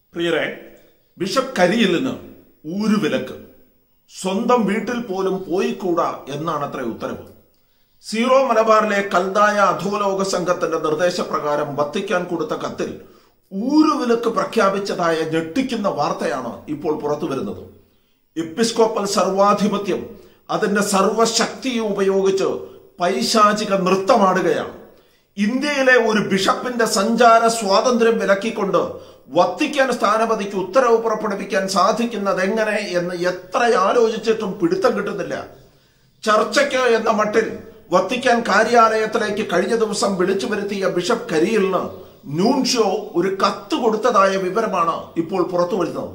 പ്രിയരെ ബിഷപ്പ് കരിയിലിന് ഊരുവിലക്ക് സ്വന്തം വീട്ടിൽ പോലും പോയിക്കൂടാ എന്നാണ് അത്ര ഉത്തരവ് സീറോ മലബാറിലെ കൽതായ അധോലോക സംഘത്തിന്റെ നിർദ്ദേശപ്രകാരം വത്തിക്കാൻ കൊടുത്ത കത്തിൽ ഊരുവിലക്ക് പ്രഖ്യാപിച്ചതായ ഞെട്ടിക്കുന്ന വാർത്തയാണ് ഇപ്പോൾ പുറത്തു വരുന്നത് എപ്പിസ്കോപ്പൽ സർവാധിപത്യം അതിന്റെ സർവശക്തിയും ഉപയോഗിച്ച് പൈശാചിക നൃത്തമാടുകയാണ് ഇന്ത്യയിലെ ഒരു ബിഷപ്പിന്റെ സഞ്ചാര സ്വാതന്ത്ര്യം വിലക്കിക്കൊണ്ട് വത്തിക്കാൻ സ്ഥാനപതിക്ക് ഉത്തരവ് പുറപ്പെടുവിക്കാൻ സാധിക്കുന്നത് എങ്ങനെ എന്ന് എത്ര ആലോചിച്ചിട്ടും പിടുത്തം കിട്ടുന്നില്ല ചർച്ചയ്ക്ക് എന്ന മട്ടിൽ വത്തിക്കാൻ കാര്യാലയത്തിലേക്ക് കഴിഞ്ഞ ദിവസം വിളിച്ചു വരുത്തിയ ബിഷപ്പ് കരിയിലിന് ന്യൂൻഷോ ഒരു കത്ത് കൊടുത്തതായ വിവരമാണ് ഇപ്പോൾ പുറത്തു വരുന്നത്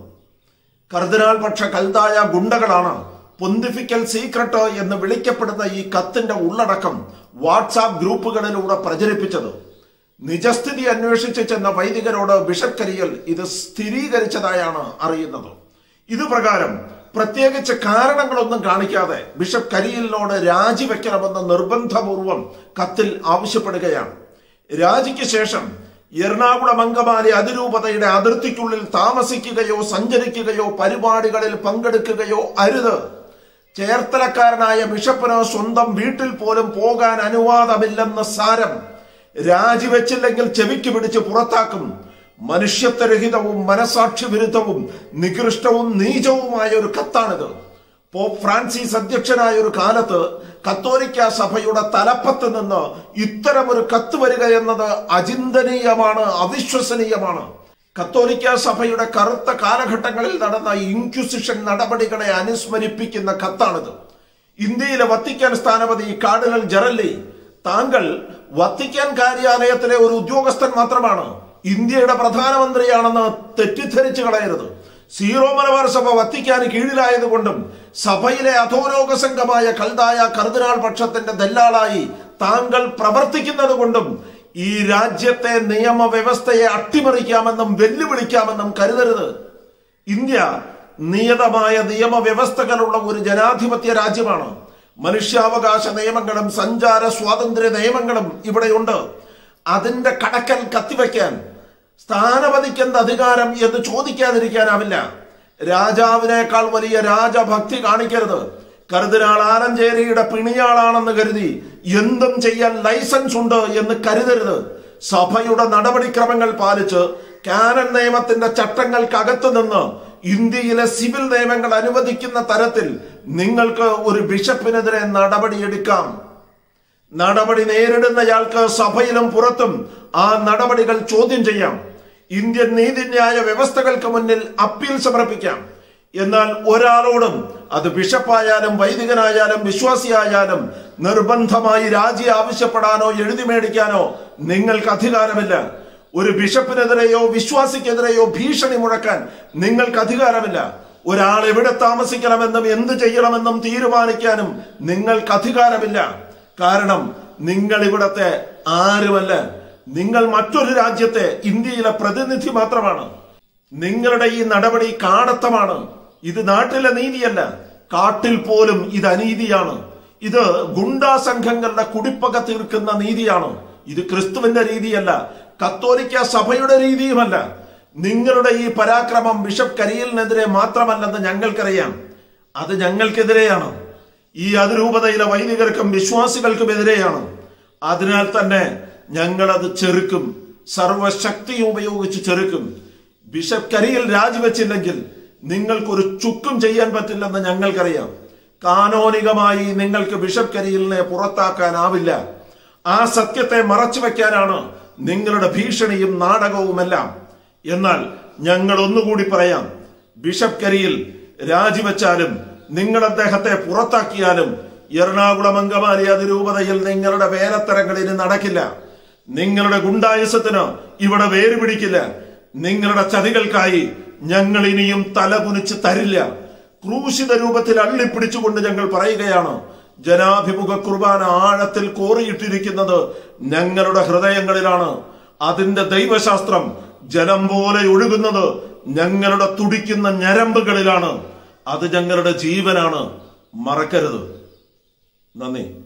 കർദിനാൾ പക്ഷ കൽതായ ഗുണ്ടകളാണ് പൊന്തിഫിക്കൽ സീക്രട്ട് എന്ന് വിളിക്കപ്പെടുന്ന ഈ കത്തിന്റെ ഉള്ളടക്കം വാട്സാപ്പ് ഗ്രൂപ്പുകളിലൂടെ പ്രചരിപ്പിച്ചത് നിജസ്ഥിതി അന്വേഷിച്ച് ചെന്ന വൈദികരോട് ബിഷപ്പ് കരിയൽ ഇത് സ്ഥിരീകരിച്ചതായാണ് അറിയുന്നത് ഇത് പ്രകാരം പ്രത്യേകിച്ച് കാരണങ്ങളൊന്നും കാണിക്കാതെ ബിഷപ്പ് കരിയലിനോട് രാജിവെക്കണമെന്ന് നിർബന്ധപൂർവം കത്തിൽ ആവശ്യപ്പെടുകയാണ് രാജിക്ക് ശേഷം എറണാകുളം അങ്കമാലി അതിരൂപതയുടെ അതിർത്തിക്കുള്ളിൽ താമസിക്കുകയോ സഞ്ചരിക്കുകയോ പരിപാടികളിൽ പങ്കെടുക്കുകയോ അരുത് ചേർത്തലക്കാരനായ ബിഷപ്പിന് സ്വന്തം വീട്ടിൽ പോലും പോകാൻ അനുവാദമില്ലെന്ന് സാരം രാജിവെച്ചില്ലെങ്കിൽ ചെവിക്ക് പിടിച്ച് പുറത്താക്കും മനുഷ്യത്വരഹിതവും മനസാക്ഷി വിരുദ്ധവും നികൃഷ്ടവും നീചവുമായ ഒരു കത്താണിത് പോപ്പ് ഫ്രാൻസിസ് അധ്യക്ഷനായ ഒരു കാലത്ത് കത്തോലിക്ക സഭയുടെ തലപ്പത്ത് നിന്ന് ഇത്തരമൊരു കത്ത് വരിക എന്നത് അചിന്തനീയമാണ് അവിശ്വസനീയമാണ് കത്തോലിക്ക സഭയുടെ കറുത്ത കാലഘട്ടങ്ങളിൽ നടന്ന ഇൻക്വിസിഷൻ നടപടികളെ അനുസ്മരിപ്പിക്കുന്ന കത്താണിത് ഇന്ത്യയിലെ വത്തിക്കാൻ സ്ഥാനപതി കാർഡിനൽ ജെറല്ലി താങ്കൾ വത്തിക്കാൻ കാര്യാലയത്തിലെ ഒരു ഉദ്യോഗസ്ഥൻ മാത്രമാണ് ഇന്ത്യയുടെ പ്രധാനമന്ത്രിയാണെന്ന് തെറ്റിദ്ധരിച്ചു കളയരുത് സീറോ മലബാർ സഭ വത്തിക്കാന് കീഴിലായതുകൊണ്ടും സഭയിലെ അധോലോക സംഘമായ കൽതായ കർദിനാൾ പക്ഷത്തിന്റെ ദല്ലാളായി താങ്കൾ പ്രവർത്തിക്കുന്നത് കൊണ്ടും ഈ രാജ്യത്തെ നിയമവ്യവസ്ഥയെ അട്ടിമറിക്കാമെന്നും വെല്ലുവിളിക്കാമെന്നും കരുതരുത് ഇന്ത്യ നിയതമായ നിയമവ്യവസ്ഥകളുള്ള ഒരു ജനാധിപത്യ രാജ്യമാണ് മനുഷ്യാവകാശ നിയമങ്ങളും സഞ്ചാര സ്വാതന്ത്ര്യ നിയമങ്ങളും ഇവിടെയുണ്ട് അതിന്റെ കടക്കൽ കത്തിവെക്കാൻ സ്ഥാനപതിക്ക് എന്ത് അധികാരം എന്ന് ചോദിക്കാതിരിക്കാനാവില്ല രാജാവിനേക്കാൾ വലിയ രാജഭക്തി കാണിക്കരുത് കരുതിനാൾ ആലഞ്ചേരിയുടെ പിണിയാളാണെന്ന് കരുതി എന്തും ചെയ്യാൻ ലൈസൻസ് ഉണ്ട് എന്ന് കരുതരുത് സഭയുടെ നടപടിക്രമങ്ങൾ പാലിച്ച് കാനൻ നിയമത്തിന്റെ ചട്ടങ്ങൾക്കകത്തു നിന്ന് ഇന്ത്യയിലെ സിവിൽ നിയമങ്ങൾ അനുവദിക്കുന്ന തരത്തിൽ നിങ്ങൾക്ക് ഒരു ബിഷപ്പിനെതിരെ നടപടിയെടുക്കാം നടപടി നേരിടുന്നയാൾക്ക് സഭയിലും പുറത്തും ആ നടപടികൾ ചോദ്യം ചെയ്യാം ഇന്ത്യൻ നീതിന്യായ വ്യവസ്ഥകൾക്ക് മുന്നിൽ അപ്പീൽ സമർപ്പിക്കാം എന്നാൽ ഒരാളോടും അത് ബിഷപ്പായാലും വൈദികനായാലും വിശ്വാസിയായാലും നിർബന്ധമായി രാജി ആവശ്യപ്പെടാനോ എഴുതി മേടിക്കാനോ നിങ്ങൾക്ക് അധികാരമില്ല ഒരു ബിഷപ്പിനെതിരെയോ വിശ്വാസിക്കെതിരെയോ ഭീഷണി മുഴക്കാൻ നിങ്ങൾക്ക് അധികാരമില്ല ഒരാൾ എവിടെ താമസിക്കണമെന്നും എന്ത് ചെയ്യണമെന്നും തീരുമാനിക്കാനും നിങ്ങൾക്ക് അധികാരമില്ല കാരണം നിങ്ങൾ ഇവിടത്തെ ആരുമല്ല നിങ്ങൾ മറ്റൊരു രാജ്യത്തെ ഇന്ത്യയിലെ പ്രതിനിധി മാത്രമാണ് നിങ്ങളുടെ ഈ നടപടി കാടത്തമാണ് ഇത് നാട്ടിലെ നീതിയല്ല കാട്ടിൽ പോലും ഇത് അനീതിയാണ് ഇത് ഗുണ്ടാ സംഘങ്ങളുടെ കുടിപ്പക തീർക്കുന്ന നീതിയാണ് ഇത് ക്രിസ്തുവിന്റെ രീതിയല്ല കത്തോലിക്ക സഭയുടെ രീതിയുമല്ല നിങ്ങളുടെ ഈ പരാക്രമം ബിഷപ്പ് കരിയലിനെതിരെ മാത്രമല്ലെന്ന് ഞങ്ങൾക്കറിയാം അത് ഞങ്ങൾക്കെതിരെയാണ് ഈ അതിരൂപതയിലെ വൈദികർക്കും വിശ്വാസികൾക്കും എതിരെയാണ് അതിനാൽ തന്നെ ഞങ്ങളത് ചെറുക്കും സർവശക്തിയും ഉപയോഗിച്ച് ചെറുക്കും ബിഷപ്പ് കരിയിൽ രാജിവെച്ചില്ലെങ്കിൽ നിങ്ങൾക്കൊരു ചുക്കും ചെയ്യാൻ പറ്റില്ലെന്ന് ഞങ്ങൾക്കറിയാം കാനോനികമായി നിങ്ങൾക്ക് ബിഷപ്പ് കരിയിലിനെ പുറത്താക്കാനാവില്ല ആ സത്യത്തെ മറച്ചു വെക്കാനാണ് നിങ്ങളുടെ ഭീഷണിയും നാടകവുമെല്ലാം എന്നാൽ ഞങ്ങൾ ഒന്നുകൂടി പറയാം ബിഷപ്പ് കരിയിൽ രാജിവെച്ചാലും നിങ്ങൾ അദ്ദേഹത്തെ പുറത്താക്കിയാലും എറണാകുളം അങ്കമാലി അതിരൂപതയിൽ നിങ്ങളുടെ വേലത്തരങ്ങൾ ഇനി നടക്കില്ല നിങ്ങളുടെ ഗുണ്ടായുസത്തിന് ഇവിടെ വേര് പിടിക്കില്ല നിങ്ങളുടെ ചതികൾക്കായി ഞങ്ങൾ ഇനിയും തലകുനിച്ച് തരില്ല ക്രൂശിത രൂപത്തിൽ അള്ളിപ്പിടിച്ചുകൊണ്ട് ഞങ്ങൾ പറയുകയാണ് ജനാഭിമുഖ കുർബാന ആഴത്തിൽ കോറിയിട്ടിരിക്കുന്നത് ഞങ്ങളുടെ ഹൃദയങ്ങളിലാണ് അതിന്റെ ദൈവശാസ്ത്രം ജലം പോലെ ഒഴുകുന്നത് ഞങ്ങളുടെ തുടിക്കുന്ന ഞരമ്പുകളിലാണ് അത് ഞങ്ങളുടെ ജീവനാണ് മറക്കരുത് നന്ദി